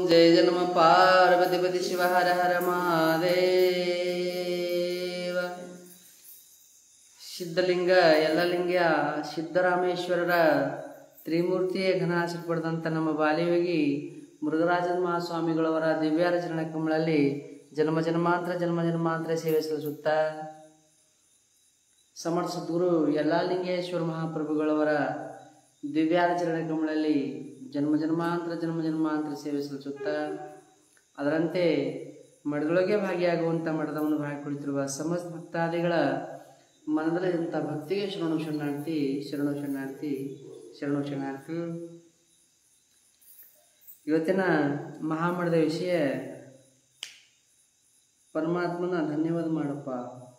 ಜಯ ಜನ್ಮ ಪಾರ್ವತಿಪತಿ ಶಿವ ಹರ ಹರ ಮಹಾದೇವ ಸಿದ್ಧಲಿಂಗ ಯಲ್ಲಲಿಂಗ ಸಿದ್ದರಾಮೇಶ್ವರರ ತ್ರಿಮೂರ್ತಿಯೇ ಘನಾಶಕ್ಕೆ ಪಡೆದಂಥ ನಮ್ಮ ಬಾಲಿಯೋಗಿ ಮೃಗರಾಜನ ಮಹಾಸ್ವಾಮಿಗಳವರ ದಿವ್ಯಾರಚರಣ ಕಮಲಲ್ಲಿ ಜನ್ಮ ಜನ್ಮಾಂತರ ಜನ್ಮ ಜನ್ಮಾಂತರ ಸೇವೆ ಸಲ್ಲಿಸುತ್ತಾ ಸಮರ್ಥ ಸದ್ಗುರು ಯಲ್ಲಾಲಿಂಗೇಶ್ವರ ಮಹಾಪ್ರಭುಗಳವರ ದಿವ್ಯಾರಚರಣ ಕಮಲಲ್ಲಿ ಜನ್ಮ ಜನ್ಮಾಂತರ ಜನ್ಮ ಜನ್ಮಾಂತರ ಸೇವೆ ಸಲ್ಲಿಸುತ್ತಾ ಅದರಂತೆ ಮಠದೊಳಗೆ ಭಾಗಿಯಾಗುವಂಥ ಮಠದವನ್ನು ಭಾಗಿ ಕುಳಿತಿರುವ ಸಮಸ್ತ ಭಕ್ತಾದಿಗಳ ಮನದಲ್ಲಿದ್ದಂಥ ಭಕ್ತಿಗೆ ಶರಣು ಶರಣಾರ್ಥಿ ಶರಣು ಶರಣಾರ್ಥಿ ಶರಣು ಶರಣಾರ್ಥಿ ಇವತ್ತಿನ ಮಹಾಮಠದ ವಿಷಯ ಪರಮಾತ್ಮನ ಧನ್ಯವಾದ ಮಾಡಪ್ಪ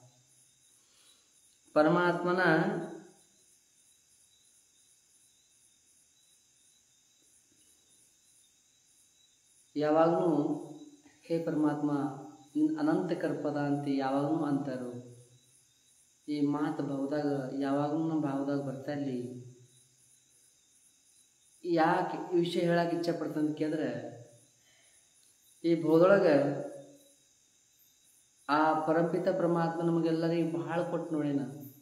ಪರಮಾತ್ಮನ ಯಾವಾಗಲೂ ಹೇ ಪರಮಾತ್ಮ ನಿನ್ನ ಅನಂತ ಕರ್ಪದ ಅಂತ ಯಾವಾಗಲೂ ಅಂತಾರು ಈ ಮಾತು ಭಾವದಾಗ ಯಾವಾಗಲೂ ನಮ್ಮ ಭಾವದಾಗ ಬರ್ತಾ ಇಲ್ಲಿ ಯಾಕೆ ಈ ವಿಷಯ ಹೇಳಕ್ಕೆ ಇಚ್ಛೆ ಪಡ್ತಂತ ಕೇಳಿದ್ರೆ ಈ ಭೂದೊಳಗೆ ಆ ಪರಂಪಿತ ಪರಮಾತ್ಮ ನಮಗೆಲ್ಲರಿಗೂ ಬಹಳ ಕೊಟ್ಟು ನೋಡೇನ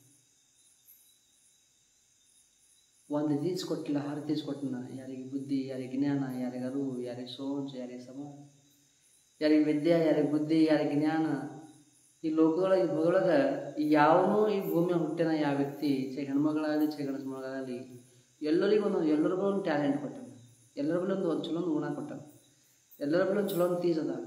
ಒಂದು ದೀಸ್ ಕೊಟ್ಟಿಲ್ಲ ಹರ ದೀಸ್ ಕೊಟ್ಟನ ಯಾರಿಗೆ ಬುದ್ಧಿ ಯಾರಿಗೆ ಜ್ಞಾನ ಯಾರಿಗೆ ಅರಿವು ಯಾರಿಗೆ ಸೋಂಚ ಯಾರಿಗೆ ಸಮ ಯಾರಿಗೆ ವಿದ್ಯೆ ಯಾರಿಗೆ ಬುದ್ಧಿ ಯಾರಿಗೆ ಜ್ಞಾನ ಈ ಲೋಕದೊಳಗೆ ಈ ಭೂದೊಳಗೆ ಯಾವನೂ ಈ ಭೂಮಿಯ ಹುಟ್ಟಿನ ಯಾವ ವ್ಯಕ್ತಿ ಚೆ ಹೆಣ್ಮಗಳಾಗಲಿ ಚೆ ಗಂಡಸ ಮಗಳಾಗಲಿ ಎಲ್ಲರಿಗೂ ಒಂದು ಎಲ್ಲರಿಗೂ ಒಂದು ಟ್ಯಾಲೆಂಟ್ ಕೊಟ್ಟಾನ ಎಲ್ಲರ ಬಳಿ ಒಂದು ಒಂದು ಚಲೋ ಒಂದು ಗುಣ ಕೊಟ್ಟಾನ ಎಲ್ಲರ ಬಳಿ ಒಂದು ಚಲೋ ಒಂದು ತೀಸ್ ಅದ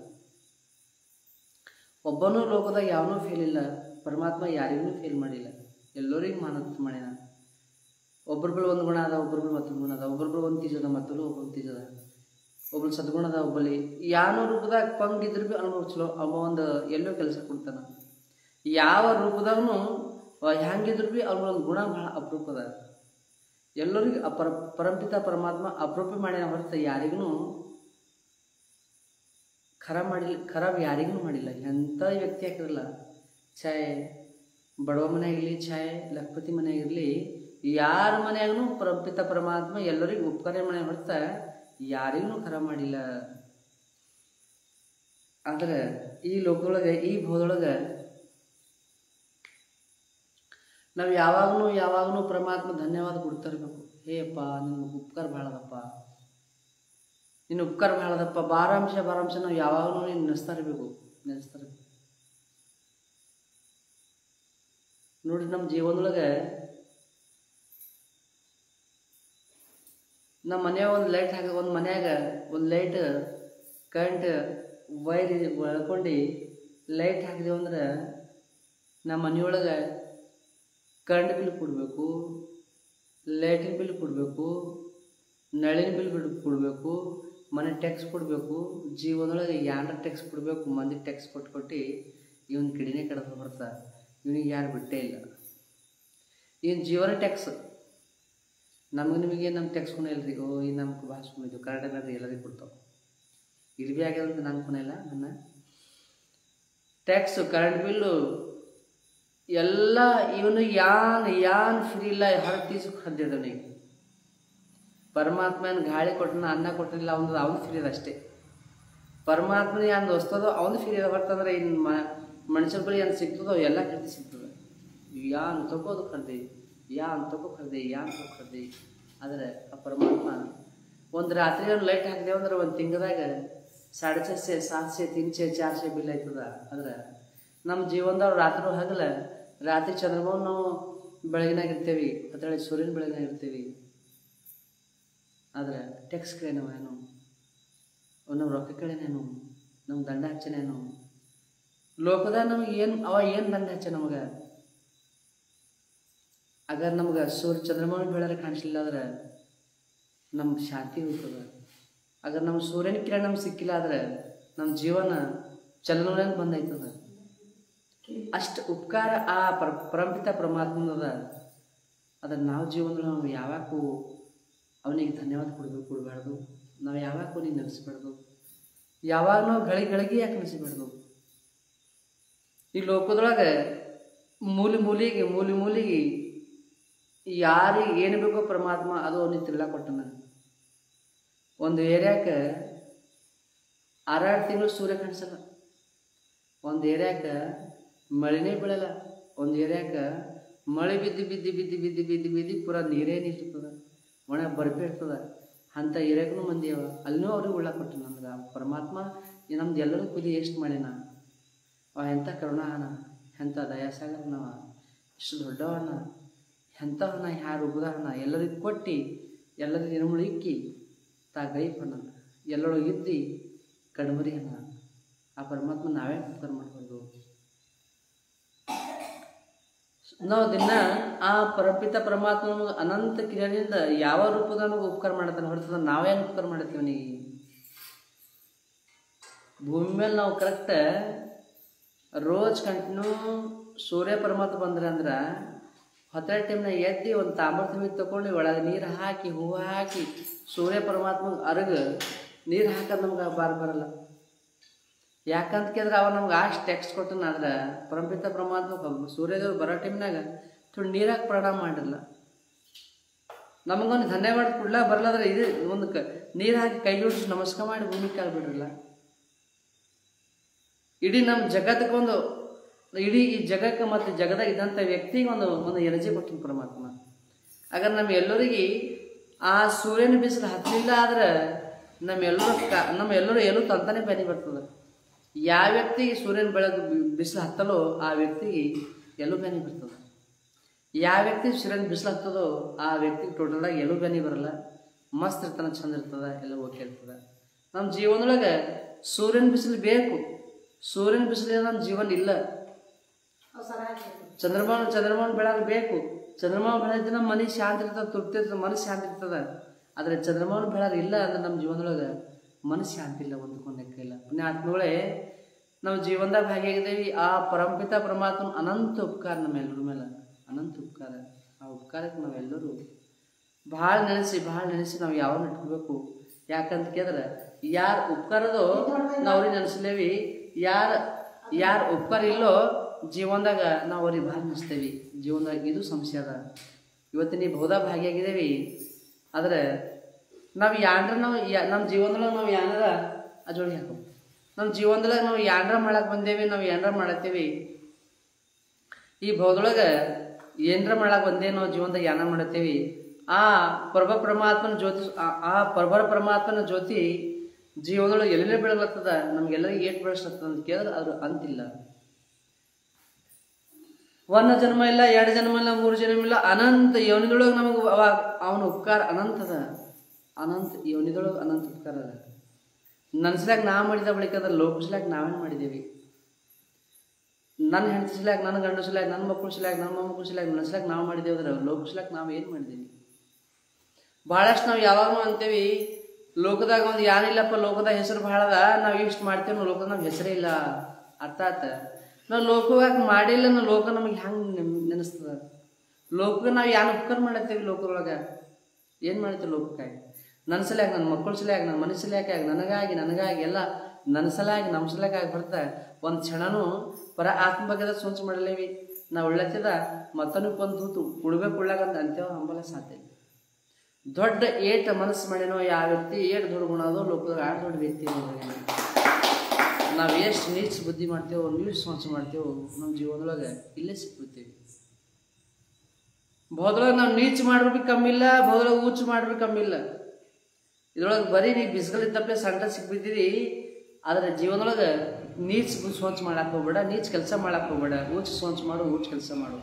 ಒಬ್ಬನೂ ಲೋಕದಾಗ ಯಾವನೂ ಫೇಲ್ ಇಲ್ಲ ಪರಮಾತ್ಮ ಯಾರಿಗೂ ಫೇಲ್ ಮಾಡಿಲ್ಲ ಎಲ್ಲರಿಗೂ ಮಾನತ್ ಮಾಡ್ಯಾನ ಒಬ್ಬರ ಬಳಿ ಒಂದು ಗುಣ ಅದ ಒಬ್ಬರ ಬಳಿ ಮತ್ತೊಂದು ಗುಣ ಅದ ಒಬ್ಬರ ಬಳಿ ಒಂದು ತೀಜದ ಮತ್ತೊಬ್ಬರು ಒಬ್ಬೊಂದು ತೀಜದ ಒಬ್ಬಳು ಸದ್ಗುಣ ಅದ ಒಬ್ಬಲಿ ಯಾವನೋ ರೂಪದಾಗ ಪಂಗಿದ್ರು ಭೀ ಅನುಭವ ಚಲೋ ಅವ ಒಂದು ಎಲ್ಲೋ ಕೆಲಸ ಕೊಡ್ತಾನ ಯಾವ ರೂಪದಾಗೂ ಹ್ಯಾಂಗಿದ್ರು ಭೀ ಅವ್ರ ಒಂದು ಗುಣ ಭಾಳ ಅಪರೂಪದ ಎಲ್ಲರಿಗೂ ಅಪರ ಪರಂಪಿತ ಪರಮಾತ್ಮ ಅಪರೂಪ ಮಾಡ್ಯಾನ ಹೊರತು ಯಾರಿಗೂ ಖರಾಬ್ ಮಾಡಿಲ್ಲ ಖರಾಬ್ ಯಾರಿಗೂ ಮಾಡಿಲ್ಲ ಎಂಥ ವ್ಯಕ್ತಿ ಹಾಕಿರಲ್ಲ ಛಾಯ್ ಬಡವ ಮನೆಯಾಗಿರಲಿ ಛಾಯ್ ಲಖಪತಿ ಮನೆಯಾಗಿರಲಿ ಯಾರ ಮನೆಯಾಗೂ ಪರಂಪಿತ ಪರಮಾತ್ಮ ಎಲ್ಲರಿಗೂ ಉಪಕಾರ ಮನೆ ಹೊರತ ಯಾರಿಗೂ ಖರಾಬ್ ಮಾಡಿಲ್ಲ ಆದ್ರೆ ಈ ಲೋಕದೊಳಗೆ ಈ ಭೂದೊಳಗೆ ನಾವು ಯಾವಾಗಲೂ ಯಾವಾಗಲೂ ಪರಮಾತ್ಮ ಧನ್ಯವಾದ ಕೊಡ್ತಾ ಇರಬೇಕು ಹೇಯಪ್ಪ ನಿನ್ನ ಉಪಕಾರ ಭಾಳ ಅದಪ್ಪ ನಿನ್ನ ಉಪಕಾರ ಭಾಳ ಅದಪ್ಪ ಬಾರಾಂಶ ಬಾರಾಂಶ ನಾವು ಯಾವಾಗಲೂ ನೀನು ನೆನೆಸ್ತಾ ಇರಬೇಕು ನೆನೆಸ್ತಾ ಇರಬೇಕು ನೋಡಿ ನಮ್ಮ ಜೀವನದೊಳಗೆ ನಮ್ಮ ಮನೆಯಾಗ ಒಂದು ಲೈಟ್ ಹಾಕ ಒಂದು ಮನ್ಯಾಗ ಒಂದು ಲೈಟ್ ಕರೆಂಟ್ ವೈರ್ ಒಳ್ಕೊಂಡು ಲೈಟ್ ಹಾಕಿದೆವು ಅಂದ್ರೆ ನಮ್ಮ ಮನೆಯೊಳಗೆ ಕರೆಂಟ್ ಬಿಲ್ ಕೊಡಬೇಕು ಲೈಟಿನ ಬಿಲ್ ಕೊಡಬೇಕು ನಳಿನ ಬಿಲ್ ಬಿಡ್ ಕೊಡಬೇಕು ಮನೆ ಟ್ಯಾಕ್ಸ್ ಕೊಡಬೇಕು ಜೀವನದೊಳಗೆ ಯಾರ ಟ್ಯಾಕ್ಸ್ ಕೊಡಬೇಕು ಮಂದಿ ಟ್ಯಾಕ್ಸ್ ಕೊಟ್ಟು ಕೊಟ್ಟು ಇವನ್ ಕಿಡಿನೇ ಕಡ್ದು ಬರ್ತಾ ಇವನಿಗೆ ಯಾರು ಬಿಟ್ಟೇ ಇಲ್ಲ ಇವನ್ ಜೀವನ ಟ್ಯಾಕ್ಸ್ ನಮ್ಗೆ ನಿಮಗೆ ನಮ್ಮ ಟ್ಯಾಕ್ಸ್ ಕೊನೆ ಇಲ್ರಿ ಓ ಈ ನಮ್ಗೆ ಭಾಳ ಸುಮ್ಮನೆ ಇದು ಕರೆಕ್ಟ್ ಅದ ಎಲ್ಲರಿಗೂ ಕೊಡ್ತಾವೆ ಇಲ್ಲಿ ಭೀ ಆಗ್ಯದ ಅಂತ ನಂಗೆ ಕೊನೆ ಇಲ್ಲ ನನ್ನ ಟ್ಯಾಕ್ಸು ಕರೆಂಟ್ ಬಿಲ್ಲು ಎಲ್ಲ ಇವನು ಯಾನ್ ಯಾನ್ ಫ್ರೀ ಇಲ್ಲ ಹೊರಗೆ ತೀಸು ಖದ್ಯದವನಿಗೆ ಪರಮಾತ್ಮನ ಗಾಳಿ ಕೊಟ್ಟನ ಅನ್ನ ಕೊಟ್ಟಿಲ್ಲ ಅವನು ಅವನು ಫ್ರೀ ಅದ ಅಷ್ಟೇ ಪರಮಾತ್ಮನ ಏನು ದೋಸ್ತದೋ ಅವನು ಫ್ರೀ ಅದ ಬರ್ತಂದ್ರೆ ಇನ್ನು ಮ ಮನುಷ್ಯನ ಬಳಿ ಏನು ಸಿಗ್ತದೋ ಎಲ್ಲ ಖರೀದಿ ಸಿಗ್ತದೆ ಯಾನ್ ತಗೋದು ಖರೀದಿ ಯಾನ್ ತಗೋ ಖರೀದಿ ಯಾನ್ ತಗೋ ಖರೀದಿ ಆದರೆ ಆ ಪರಮಾತ್ಮ ಒಂದು ರಾತ್ರಿ ಒಂದು ಲೈಟ್ ಹಾಕಿದೆವು ಅಂದ್ರೆ ಒಂದು ತಿಂಗಳದಾಗ ಸಾಡೆ ಛೆ ಸಾತ್ಸೆ ತಿನ್ಸೆ ಚಾರ್ಸೆ ಬಿಲ್ ಆಯ್ತದ ಆದ್ರೆ ನಮ್ಮ ಜೀವನದವ್ರು ರಾತ್ರಿ ಹಗಲ ರಾತ್ರಿ ಚಂದ್ರಮೋಹನ್ ನಾವು ಬೆಳಗಿನಾಗ ಇರ್ತೀವಿ ಅದರಲ್ಲಿ ಸೂರ್ಯನ ಬೆಳಗಿನಾಗ ಇರ್ತೀವಿ ಆದರೆ ಟ್ಯಾಕ್ಸ್ ಕಡೆನವ ಏನು ನಮ್ಮ ರೊಕ್ಕ ಕಡೆನೇನು ನಮ್ಮ ದಂಡ ಹಚ್ಚನೇನು ಲೋಕದಾಗ ನಮಗೆ ಏನು ಅವ ಏನು ದಂಡ ಹಚ್ಚ ನಮಗೆ ಅಗರ್ ನಮ್ಗೆ ಸೂರ್ಯ ಚಂದ್ರಮೋಹನ್ ಬೆಳರ ಕಾಣಿಸ್ಲಿಲ್ಲ ಅಂದ್ರೆ ನಮ್ಗೆ ಶಾಂತಿ ಹೋಗ್ತದೆ ಅಗರ್ ನಮ್ಮ ಸೂರ್ಯನ ಕಿರಣ ನಮ್ಗೆ ಸಿಕ್ಕಿಲ್ಲ ಅಂದ್ರೆ ನಮ್ಮ ಜೀವನ ಚಲನವಲನ ಬಂದೈತದ ಅಷ್ಟು ಉಪಕಾರ ಆ ಪರ ಪರಂಪಿತ ಪರಮಾತ್ಮನದ ಅದನ್ನು ನಾವು ಜೀವನದಲ್ಲಿ ನಾವು ಯಾವಾಗೂ ಅವನಿಗೆ ಧನ್ಯವಾದ ಕೊಡಬೇಕು ಕೊಡಬಾರ್ದು ನಾವು ಯಾವಾಗೂ ಅವನಿಗೆ ನೆನೆಸ್ಬಾರ್ದು ಯಾವಾಗ ನಾವು ಗಳಿಗೆ ಗಳಿಗೆ ಯಾಕೆ ನೆನೆಸಬಾರ್ದು ಈ ಲೋಕದೊಳಗೆ ಮೂಲಿ ಮೂಲಿಗೆ ಮೂಲಿ ಮೂಲಿಗೆ ಯಾರಿಗೆ ಏನು ಬೇಕೋ ಪರಮಾತ್ಮ ಅದು ಅವನಿಗೆ ತಿರ್ಲಾ ಕೊಟ್ಟನ ಒಂದು ಏರಿಯಾಕ್ಕೆ ಆರಾರು ತಿಂಗಳು ಸೂರ್ಯ ಕಾಣಿಸಲ್ಲ ಒಂದು ಏರಿಯಾಕ್ಕೆ ಮಳೆನೇ ಬೀಳಲ್ಲ ಒಂದು ಏರಿಯಾಕ್ಕೆ ಮಳೆ ಬಿದ್ದು ಬಿದ್ದು ಬಿದ್ದು ಬಿದ್ದು ಬಿದ್ದು ಬಿದ್ದು ಪೂರಾ ನೀರೇ ನಿಲ್ತದ ಒಣ ಬರ್ಫಿ ಇರ್ತದ ಅಂಥ ಏರಿಯಾಗೂ ಮಂದಿ ಅವ ಅಲ್ಲಿನೂ ಅವ್ರಿಗೆ ಉಳ್ಳ ಕೊಟ್ಟು ನಮ್ಗೆ ಪರಮಾತ್ಮ ಈ ನಮ್ದು ಎಲ್ಲರೂ ಕುದಿ ಎಷ್ಟು ಮಾಡ್ಯಾನ ಅವ ಎಂಥ ಕರುಣಾನ ಎಂಥ ದಯಾಸಾಗರನವ ಇಷ್ಟು ದೊಡ್ಡವನ ಎಂಥವನ ಯಾರು ಉಗ್ದಾನ ಎಲ್ಲರಿಗೂ ಕೊಟ್ಟು ಎಲ್ಲರಿಗೂ ನಿರ್ಮೂಲ ಇಕ್ಕಿ ತಾ ಗೈಪನ ಎಲ್ಲರೊಳಗೆ ಇದ್ದಿ ಕಣ್ಮರಿ ಅನ್ನ ಆ ಪರಮಾತ್ಮ ನಾವೇ ಉಪಕಾರ ಮಾಡ್ಬೋದು ನಾವು ದಿನ ಆ ಪರಪಿತ ಪರಮಾತ್ಮ ನಮಗೆ ಅನಂತ ಕಿರಣದಿಂದ ಯಾವ ರೂಪದ ನಮಗೆ ಉಪಕಾರ ಮಾಡತಾನೆ ಹೊರತದ ನಾವೇನು ಉಪಕಾರ ಮಾಡತ್ತೀವಿ ಅವನಿಗೆ ಭೂಮಿ ಮೇಲೆ ನಾವು ಕರೆಕ್ಟ್ ರೋಜ್ ಕಂಟಿನ್ಯೂ ಸೂರ್ಯ ಪರಮಾತ್ಮ ಬಂದ್ರೆ ಅಂದ್ರೆ ಹೊತ್ತರೆ ಟೈಮ್ನಾಗ ಎದ್ದು ಒಂದು ತಾಂಬರ್ ತುಂಬಿ ತಗೊಂಡು ಒಳಗೆ ನೀರು ಹಾಕಿ ಹೂವು ಹಾಕಿ ಸೂರ್ಯ ಪರಮಾತ್ಮ ಅರಗ ನೀರು ಹಾಕೋದು ನಮ್ಗೆ ಬಾರ್ ಬರಲ್ಲ ಯಾಕಂತ ಕೇಳಿದ್ರೆ ಅವ ನಮ್ಗೆ ಅಷ್ಟು ಟೆಕ್ಸ್ಟ್ ಕೊಟ್ಟನ ಆದ್ರೆ ಪರಮಪಿತ ಪರಮಾತ್ಮ ಸೂರ್ಯದೇವ್ರು ಬರೋ ಟೈಮ್ನಾಗ ಥೋಡಿ ನೀರಾಗಿ ಪ್ರಣಾಮ ಮಾಡಿರಲ್ಲ ನಮಗೊಂದು ಧನ್ಯವಾದ ಕೊಡ್ಲ ಬರಲಾದ್ರೆ ಇದು ಒಂದು ಕ ನೀರು ಹಾಕಿ ಕೈ ಜೋಡಿಸಿ ನಮಸ್ಕಾರ ಮಾಡಿ ಭೂಮಿ ಕಾಲು ಬಿಡ್ರಲ್ಲ ಇಡೀ ನಮ್ಮ ಜಗತ್ತಕ್ಕೊಂದು ಇಡೀ ಈ ಜಗಕ್ಕೆ ಮತ್ತು ಜಗದಾಗ ಇದ್ದಂಥ ವ್ಯಕ್ತಿಗೆ ಒಂದು ಒಂದು ಎನರ್ಜಿ ಕೊಟ್ಟಿನ ಪರಮಾತ್ಮ ಹಾಗಾದ್ರೆ ನಮ್ಮ ಎಲ್ಲರಿಗೆ ಆ ಸೂರ್ಯನ ಬಿಸಿಲು ಹತ್ತಲಿಲ್ಲ ಆದ್ರೆ ನಮ್ಮೆಲ್ಲರೂ ಕ ನಮ್ಮೆಲ್ಲರೂ ಎಲ್ಲೂ ತಂತಾನೆ ಬೆನಿ ಬರ್ತದೆ ಯಾವ ವ್ಯಕ್ತಿಗೆ ಸೂರ್ಯನ ಬೆಳಕು ಬಿ- ಬಿಸಿಲು ಹತ್ತಲೋ ಆ ವ್ಯಕ್ತಿಗೆ ಎಲ್ಲೂ ಬೆನಿ ಬರ್ತದೆ ಯಾವ ವ್ಯಕ್ತಿ ಸೂರ್ಯನ ಬಿಸಿಲು ಹತ್ತದೋ ಆ ವ್ಯಕ್ತಿಗೆ ಟೋಟಲಾಗಿ ಎಲ್ಲೂ ಬೆನಿ ಬರಲ್ಲ ಮಸ್ತ್ ಇರ್ತಾನೆ ಚಂದ ಇರ್ತದೆ ಎಲ್ಲ ಓಕೆ ಇರ್ತದೆ ನಮ್ಮ ಜೀವನದೊಳಗೆ ಸೂರ್ಯನ ಬಿಸಿಲು ಬೇಕು ಸೂರ್ಯನ ಬಿಸಿಲಿನ ನಮ್ಮ ಜೀವನ ಇಲ್ಲ ಚಂದ್ರಮಾನ ಚಂದ್ರಮಾನ ಬೆಳಕು ಬೇಕು ಚಂದ್ರಮಾನ ಬೆಳಗ್ಗೆ ನಮ್ಮ ಮನೆ ಶಾಂತಿ ಇರ್ತದೆ ತೃಪ್ತಿ ಇರ್ತದೆ ಮನಸ್ಸು ಶಾಂತಿ ಇರ್ತದೆ ಆದರೆ ಚಂದ್ರಮಾನ ಬೆಳರು ಇಲ್ಲ ಅಂದ್ರೆ ನಮ್ಮ ಜೀವನದೊಳಗೆ ಮನಸ್ಸು ಶಾಂತಿ ಇಲ್ಲ ಒಂದಕ್ಕೊಂದು ಇಲ್ಲ ಪುಣ್ಯಾತ್ಮಗಳೇ ನಮ್ಮ ಜೀವನದಾಗ ಭಾಗಿಯಾಗಿದ್ದೇವೆ ಆ ಪರಂಪಿತ ಪರಮಾತ್ಮ ಅನಂತ ಉಪಕಾರ ನಮ್ಮೆಲ್ಲರ ಮೇಲೆ ಅನಂತ ಉಪಕಾರ ಆ ಉಪಕಾರಕ್ಕೆ ನಾವೆಲ್ಲರೂ ಭಾಳ ನೆನೆಸಿ ಭಾಳ ನೆನೆಸಿ ನಾವು ಯಾವ ಇಟ್ಕೋಬೇಕು ಯಾಕಂತ ಕೇಳಿದ್ರೆ ಯಾರು ಉಪಕಾರದೋ ನಾವು ಅವ್ರಿಗೆ ನೆನೆಸ್ಲೇವಿ ಯಾರು ಯಾರು ಉಪಕಾರ ಇಲ್ಲೋ ಜೀವನದಾಗ ನಾವು ಅವ್ರಿಗೆ ಭಾಳ ನೆನೆಸ್ತೇವೆ ಜೀವನದಾಗ ಇದು ಸಮಸ್ಯೆ ಅದ ಇವತ್ತಿನ ಈ ಬಹುದ ಭಾಗಿಯಾಗಿದ್ದೇವೆ ಆದರೆ ನಾವು ಯಾಂಡ್ರ ನಾವು ಯಾ ನಮ್ಮ ಜೀವನದೊಳಗೆ ನಾವು ಯಾನಾರ ಆ ಜೋಡಿ ಹಾಕೋ ನಮ್ಮ ಜೀವನದೊಳಗೆ ನಾವು ಯಾಂಡ್ರ ಮಾಡಕ್ಕೆ ಬಂದೇವಿ ನಾವು ಯಾಂಡ್ರ ಮಾಡತ್ತೀವಿ ಈ ಭೌದೊಳಗೆ ಏನರ ಮಾಡಕ್ಕೆ ಬಂದೇ ನಾವು ಜೀವನದಾಗ ಯಾನ ಮಾಡತ್ತೀವಿ ಆ ಪರ್ವ ಪರಮಾತ್ಮನ ಜ್ಯೋತಿ ಆ- ಆ ಪರ್ವರ ಪರಮಾತ್ಮನ ಜ್ಯೋತಿ ಜೀವನದೊಳಗೆ ಎಲ್ಲೆಲ್ಲೇ ಬೆಳಗ್ಲತ್ತದ ನಮ್ಗೆಲ್ಲರಿಗೂ ಏಟ್ ಬೆಳೆಸ್ತದ ಅಂತ ಕೇಳಿದ್ರೆ ಅದು ಅಂತಿಲ್ಲ ಒಂದು ಜನ್ಮ ಇಲ್ಲ ಎರಡು ಜನ್ಮ ಇಲ್ಲ ಮೂರು ಜನ್ಮ ಇಲ್ಲ ಅನಂತ ಯೋನಿದೊಳಗೆ ನಮಗೆ ಅವಾಗ ಅವನ ಉಪಕಾರ ಅನಂತದ ಅನಂತ ಯೋನಿದೊಳಗೆ ಅನಂತ ಉಪಕಾರ ಅದ ನನ್ಸ್ಲಾಗ ನಾ ಮಾಡಿದ ಬಳಿಕ ಅದ್ರ ಲೋಕಿಸ್ಲಾಗ ನಾವೇನು ಮಾಡಿದ್ದೇವೆ ನನ್ನ ಹೆಂಡತಿ ಸಲ್ಯಾಗ ನನ್ನ ಗಂಡ ಸಲ್ಯಾಗ ನನ್ನ ಮಕ್ಕಳು ಸಲ್ಯಾಗ ನನ್ನ ಮೊಮ್ಮಕ್ಕಳು ಸಲ್ಯಾಗ ನನ್ಸ್ಲಾಗ ನಾವು ಮಾಡಿದ್ದೇವೆ ಅಂದ್ರೆ ಲೋಕಿಸ್ಲಾಗ ನಾವು ಏನು ಮಾಡಿದ್ದೀವಿ ಭಾಳಷ್ಟು ನಾವು ಯಾವಾಗ ಅಂತೇವಿ ಲೋಕದಾಗ ಒಂದು ಯಾನಿಲ್ಲಪ್ಪ ಲೋಕದಾಗ ಹೆಸರು ಭಾಳ ಅದ ನಾವು ಇಷ್ಟು ಮಾಡ್ತೇವೆ ನಾವು ಲೋಕದಾಗ ನಮ್ಗೆ ಹೆಸರೇ ಇಲ್ಲ ಅರ್ಥ ಆತ ನಾವು ಲೋಕವಾಗ ಮಾಡಿಲ್ಲ ನಾವು ಲೋಕ ನಮಗೆ ಹೆಂಗೆ ನೆನೆಸ್ತದ ಲೋಕ ನಾವು ಯಾನ್ ಉಪಕಾರ ಮಾಡತ್ತೇವಿ ಲೋಕದೊಳಗೆ ಏನು ಮಾಡ್ತೀವಿ ಲೋಕಕ್ಕಾಗಿ ನನ್ನ ಸಲಯಾಗಿ ನನ್ನ ಮಕ್ಕಳ ಸಲಯಾಗಿ ನನ್ನ ಮನೆ ಸಲಯಾಗಿ ನನಗಾಗಿ ನನಗಾಗಿ ಎಲ್ಲ ನನ್ನ ಸಲಯಾಗಿ ನಮ್ಮ ಸಲಯಾಗಿ ಬರ್ತಾ ಒಂದು ಕ್ಷಣನೂ ಪರ ಆತ್ಮ ಬಗ್ಗೆದ ಸೋಚ್ ಮಾಡಲೇವಿ ನಾವು ಉಳ್ಳತ್ತಿದ ಮತ್ತನು ಕೊಂದು ಉಳ್ಬೇಕು ಉಳ್ಳಾಗಂತ ಅಂತೇವ ಹಂಬಲ ಸಾಧ್ಯ ಇಲ್ಲ. ದೊಡ್ಡ ಏಟ ಮನಸ್ಸು ಮಾಡಿನೋ ಯಾವ ವ್ಯಕ್ತಿ ಏಟ್ ದೊಡ್ಡ ಗುಣ ಅದೋ ಲೋಕದಾಗ ಆಡ್ ದೊಡ್ಡ ವ್ಯಕ್ತಿ ನಾವು ಎಷ್ಟು ನೀಚ ಬುದ್ಧಿ ಮಾಡ್ತೇವೋ ನೀಚ ಸೋಚ ಮಾಡ್ತೇವೋ ನಮ್ಮ ಜೀವನದೊಳಗೆ ಇಲ್ಲೇ ಸಿಕ್ಬಿಡ್ತೀವಿ ಬಹುದೊಳಗೆ ನಾವು ನೀಚ ಮಾಡ್ರು ಭೀ ಕಮ್ಮಿ ಇಲ್ಲ ಬಹುದೊಳಗೆ ಊಚ ಮಾಡ್ರು ಭೀ ಕಮ್ಮಿ ಇಲ್ಲ ಇದ್ರೊಳಗೆ ಬರೀ ನೀವು ಬಿಸಿಲಿದ್ದಪ್ಪೆ ಸಂಟ ಸಿಕ್ಬಿದ್ದೀರಿ ಆದರೆ ಜೀವನದೊಳಗೆ ನೀಚ್ ಸೋಂಚ್ ಮಾಡಕ್ಕೆ ಹೋಗ್ಬೇಡ ನೀಚ್ ಕೆಲಸ ಮಾಡಕ್ಕೆ ಹೋಗ್ಬೇಡ ಊಚ್ ಸೋಂಚ್ ಮಾಡು ಊಚ್ ಕೆಲಸ ಮಾಡು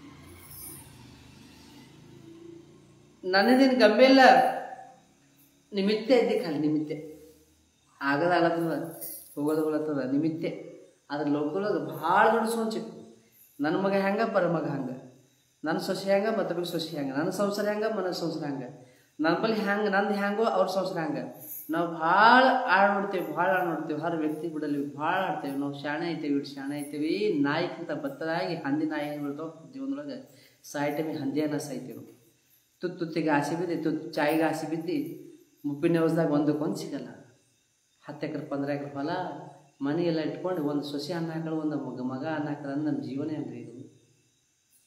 ನನ್ನದೇನು ಗಂಬೆ ಇಲ್ಲ ನಿಮಿತ್ತೆ ಇದ್ದಿ ಖಾಲಿ ನಿಮಿತ್ತೆ ಆಗದ ಆಗತ್ತದ ಹೋಗೋದು ಹೋಗ್ಲತ್ತದ ನಿಮಿತ್ತೆ ಅದ್ರ ಲೋಕದೊಳಗೆ ಭಾಳ ದೊಡ್ಡ ಸೋಂಚು ನನ್ನ ಮಗ ಹೆಂಗ ಪರ ಮಗ ಹಂಗ ನನ್ನ ಸೊಸೆ ಹೆಂಗ ಮತ್ತೊಬ್ಬ ಸೊಸೆ ಹೆಂಗ ನನ್ನ ಸಂಸಾರ ಹೆಂಗ ಮನ ಸಂಸಾರ ಹೆಂಗ ನನ್ನ ಬಳಿ ಹೆಂಗೆ ನಂದು ಹೆಂಗೋ ಅವ್ರ ಸಂಸಾರ ಹೆಂಗ ನಾವು ಭಾಳ ಆಡ್ ನೋಡ್ತೇವೆ ಭಾಳ ಆಡ್ ನೋಡ್ತೇವೆ ಹರ ವ್ಯಕ್ತಿ ಬಿಡಲಿ ಭಾಳ ಆಡ್ತೇವೆ ನಾವು ಶಾಣೆ ಐತೇವೆ ಇಟ್ಟು ಶಾಣೆ ಐತೇವಿ ನಾಯಿಕ್ಕಿಂತ ಬತ್ತದಾಗಿ ಹಂದಿ ನಾಯಿ ಹೆಂಗೆ ಬಿಡ್ತಾವ ಜೀವನದೊಳಗೆ ಸಾಯಿ ಟೈಮಿಗೆ ಹಂದಿಯನ್ನ ಸಾಯ್ತೇವೆ ತುತ್ತು ತುತ್ತಿಗೆ ಆಸೆ ಬಿದ್ದು ತುತ್ತು ಚಾಯಿಗೆ ಆಸೆ ಬಿದ್ದು ಮುಪ್ಪಿನ ಹೊಸದಾಗ ಒಂದಕ್ಕೊಂದು ಸಿಗಲ್ಲ ಹತ್ತು ಎಕರೆ ಪಂದ್ರ ಎಕರೆ ಹೊಲ ಮನೆ ಎಲ್ಲ ಇಟ್ಕೊಂಡು ಒಂದು ಸೊಸೆ ಅನ್ನ ಹಾಕಳು ಒಂದು ಮಗ ಮಗ ಅನ್ನ ಹಾಕಲ್ಲ ಅಂದ್ರೆ ನಮ್ಮ ಜೀವನ ಅಲ್ರಿ ಇದು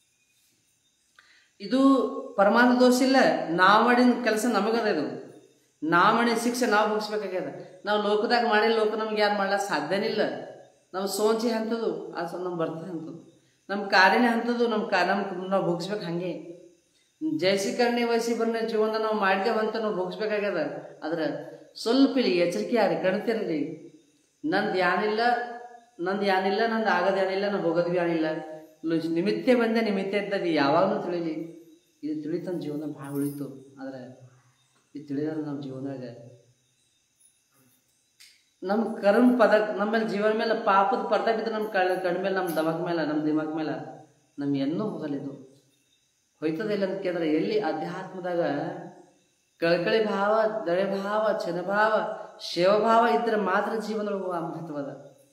ಇದು ಪರಮಾತ್ಮ ದೋಷ ಇಲ್ಲ ನಾವು ಮಾಡಿದ ಕೆಲಸ ನಮಗದ ಇದು ನಾವು ಮಾಡಿ ಶಿಕ್ಷೆ ನಾವು ಭೋಗಿಸ್ಬೇಕಾಗ್ಯದ ನಾವು ಲೋಕದಾಗ ಮಾಡಿ ಲೋಕ ನಮ್ಗೆ ಯಾರು ಮಾಡ್ಲಿಕ್ಕೆ ಸಾಧ್ಯನಿಲ್ಲ ನಮ್ಮ ಸೋಂಚಿ ಅಂತದು ಅದು ನಮ್ಗೆ ಬರ್ತದೆ ಅಂತದು ನಮ್ಮ ಕಾರ್ಯನೇ ಅಂತದು ನಮ್ಮ ಕಾ ನಮ್ಮ ನಾವು ಭೋಗಿಸ್ಬೇಕು ಹಾಗೆ ಜಯಸಿಕರಣಿ ವಯಸ್ಸಿ ಬಂದ ಜೀವನ ನಾವು ಮಾಡ್ಕೊಂಬಂತ ನಾವು ಭೋಗಿಸ್ಬೇಕಾಗ್ಯದ ಆದ್ರೆ ಸ್ವಲ್ಪ ಇಲ್ಲಿ ಎಚ್ಚರಿಕೆ ಯಾರಿ ಕಣ್ತಿರಲಿ ನಂದು ಯಾನಿಲ್ಲ ನಂದು ಯಾನಿಲ್ಲ ನಂದು ಆಗೋದು ಯಾನಿಲ್ಲ ನಾನು ಹೋಗೋದು ಯಾನಿಲ್ಲ ಲುಜ್- ನಿಮಿತ್ತೆ ಬಂದೆ ನಿಮಿತ್ತೆ ಇದ್ದದ್ದು ಯಾವಾಗಲೂ ತಿಳಿಲಿ ಇದು ತಿಳಿತಂದ ಜೀವನ ಭಾಳ ಉಳಿತು ಆದ್ರೆ ಇದು ತಿಳಿದ್ರೆ ನಮ್ಮ ಜೀವನದಾಗ ನಮ್ಮ ಕರ್ಮ ಪದ ನಮ್ಮ ಮೇಲೆ ಜೀವನ ಮೇಲೆ ಪಾಪದ ಪರ್ದ ಬಿದ್ದು ನಮ್ಮ ಕಳ್ ಕಣ್ಣ ಮೇಲೆ ನಮ್ಮ ದಮಕ್ ಮೇಲೆ ನಮ್ಮ ದಿಮಾಕ್ ಮೇಲೆ ನಮ್ಮ ಏನೂ ಹೋಗಲಿದು ಹೋಯ್ತದ ಇಲ್ಲ ಅಂತ ಕೇಳಿದ್ರೆ ಎಲ್ಲಿ ಅಧ್ಯಾತ್ಮದಾಗ ಕಳಕಳಿ ಭಾವ ದಳೆ ಭಾವ ಚನಭಾವ ಶಿವಭಾವ ಇದ್ರೆ ಮಾತ್ರ ಜೀವನದೊಳಗೆ ಆ ಮಹತ್ವದ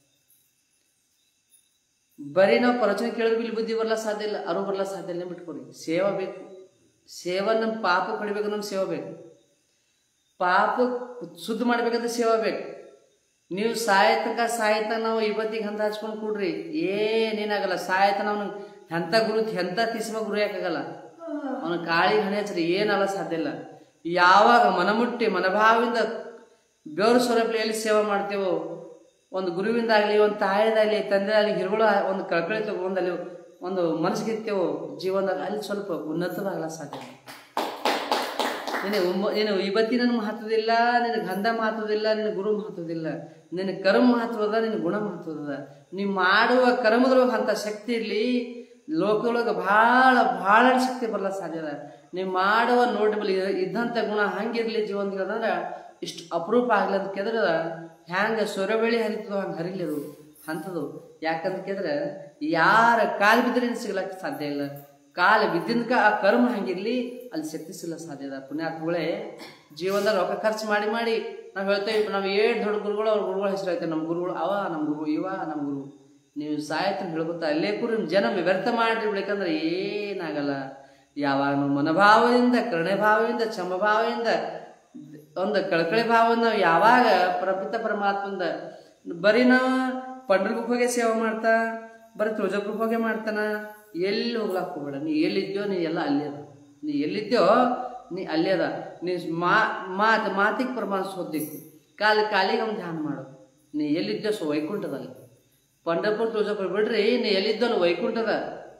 ಬರೀ ನಾವು ಪ್ರವಚನ ಕೇಳಿದ್ರೆ ಇಲ್ಲಿ ಬುದ್ಧಿ ಬರಲ್ಲ ಸಾಧ್ಯ ಇಲ್ಲ ಅರು ಬರಲ್ಲ ಸಾಧ್ಯ ಇಲ್ಲ ಬಿಟ್ಕೊಡಿ ಸೇವಾ ಬೇಕು ಸೇವಾ ನಮ್ಮ ಪಾಪ ಕಡಿಬೇಕು ನಮ್ಮ ಸೇವಾ ಬೇಕು ಪಾಪ ಶುದ್ಧ ಮಾಡ್ಬೇಕಂದ್ರೆ ಸೇವಾ ಬೇಕು ನೀವು ಸಾಯತನಕ ಸಾಯತ ನಾವು ಇವತ್ತಿಗೆ ಹಂತ ಹಚ್ಕೊಂಡು ಕೂಡ್ರಿ ಏನೇನಾಗಲ್ಲ ಸಾಯತ ನಾವು ಎಂಥ ಗುರು ಎಂಥ ತಿಸ್ಮ ಗುರು ಯಾಕಾಗಲ್ಲ ಅವನ ಕಾಳಿಗೆ ಹಣೆ ಹಚ್ರಿ ಏನಲ್ಲ ಸಾಧ್ಯ ಇಲ್ಲ ಯಾವಾಗ ಮನಮುಟ್ಟಿ ಮನಭಾವದಿಂದ ಬೆವರು ಸ್ವರೂಪಲಿ ಎಲ್ಲಿ ಸೇವೆ ಮಾಡ್ತೇವೋ ಒಂದು ಗುರುವಿಂದಾಗಲಿ ಒಂದು ತಾಯಿದಾಗಲಿ ತಂದೆದಾಗಲಿ ಹಿರುಗಳು ಒಂದು ಕಳ್ಕಳಿ ತಗೊಂಡಲ್ಲಿ ಒಂದು ಮನಸ್ಸಿಗಿರ್ತೇವೋ ಜೀವನದಾಗ ಅಲ್ಲಿ ಸ್ವಲ್ಪ ಉನ್ನತವಾಗಲ್ಲ ಸಾಧ್ಯ ನಿನಗೆ ಉಮ್ಮ ನೀನು ಇವತ್ತಿನ ಮಹತ್ವದಿಲ್ಲ ನಿನಗೆ ಗಂಧ ಮಹತ್ವದಿಲ್ಲ ನಿನ್ನ ಗುರು ಮಹತ್ವದಿಲ್ಲ ನಿನ್ನ ಕರ್ಮ ಮಹತ್ವದ ನಿನ್ನ ಗುಣ ಮಹತ್ವದ ನೀ ಮಾಡುವ ಕರ್ಮದೊಳಗೆ ಅಂಥ ಶಕ್ತಿ ಇರಲಿ ಲೋಕದೊಳಗೆ ಭಾಳ ಭಾಳ ಶಕ್ತಿ ಬರಲ್ಲ ಸಾಧ್ಯ ಅದ ನೀವು ಮಾಡುವ ನೋಟಬಲ್ ಇದ್ದಂಥ ಗುಣ ಹಂಗಿರ್ಲಿ ಜೀವನದಾಗ ಅಂದ್ರೆ ಇಷ್ಟು ಅಪರೂಪ ಆಗ್ಲಿ ಅಂತ ಕೇಳಿದ್ರೆ ಹ್ಯಾಂಗೆ ಸೊರಬೆಳಿ ಹರಿತದೋ ಹಂಗೆ ಹರಿಲಿದು ಅಂಥದ್ದು ಯಾಕಂತ ಕೇಳಿದ್ರೆ ಯಾರ ಕಾಲು ಬಿದ್ದರೆ ಸಿಗ್ಲಕ್ಕೆ ಸಾಧ್ಯ ಇಲ್ಲ ಕಾಲ ಬಿದ್ದಿಂದಕ ಆ ಕರ್ಮ ಹಂಗಿರ್ಲಿ ಅಲ್ಲಿ ಶಕ್ತಿ ಸಿಲ್ಲ ಸಾಧ್ಯ ಅದ ಪುಣ್ಯಾತ್ಮಗಳೇ ಜೀವನದಾಗ ರೊಕ್ಕ ಖರ್ಚು ಮಾಡಿ ಮಾಡಿ ನಾವು ಹೇಳ್ತೇವೆ ನಾವು ಏಳು ದೊಡ್ಡ ಗುರುಗಳು ಅವ್ರ ಗುರುಗಳ ಹೆಸರು ಐತೆ ನಮ್ಮ ಗುರುಗಳು ಅವ ನಮ್ಮ ಗುರು ಇವ ನಮ್ಮ ಗುರು ನೀವು ಸಾಯ್ತಂತ ಹೇಳ್ಕೊತಾ ಅಲ್ಲೇ ಕೂರಿ ನಿಮ್ಮ ಜನ ವ್ಯರ್ಥ ಮಾಡಿ ಬಿಡ್ಬೇಕಂದ್ರೆ ಏನಾಗಲ್ಲ ಯಾವಾಗ ನಾವು ಮನೋಭಾವದಿಂದ ಕರುಣೆ ಭಾವದಿಂದ ಕ್ಷಮಭಾವದಿಂದ ಒಂದು ಕಳಕಳಿ ಭಾವದಿಂದ ನಾವು ಯಾವಾಗ ಪ್ರಪಿತ ಪರಮಾತ್ಮಂದ ಬರೀ ನಾವು ಪಂಡ್ರಗುಕ್ ಹೋಗಿ ಸೇವೆ ಮಾಡ್ತಾ ಬರೀ ತುಳಜಾಪುರಕ್ಕೆ ಹೋಗಿ ಮಾಡ್ತಾನ ಎಲ್ಲಿ ಹೋಗ್ಲಾಕ್ ಹೋಗ್ಬೇಡ ನೀ ಎಲ್ಲಿದ್ಯೋ ನೀ ಎಲ್ಲ ಅಲ್ಲೇ ಅದ ನೀ ಎಲ್ಲಿದ್ಯೋ ನೀ ಅಲ್ಲೇ ಅದ ನೀ ಮಾ ಮಾತು ಮಾತಿಗೆ ಪ್ರಮಾಣ ಸೋದಿಕ್ಕು ಕಾಲ ಕಾಲಿಗೆ ಅವ್ನು ಧ್ಯಾನ ಮಾಡು ನೀ ಎಲ್ಲಿದ್ಯೋ ಸೊ ವೈಕುಂಠದಲ್ಲಿ ಪಂಡರಪುರ ತುಳಜಾಪುರ ಬಿಡ್ರಿ ನೀ ಎಲ್ಲಿದ್ದೋ ಅಲ್ಲಿ ವೈಕುಂಠದ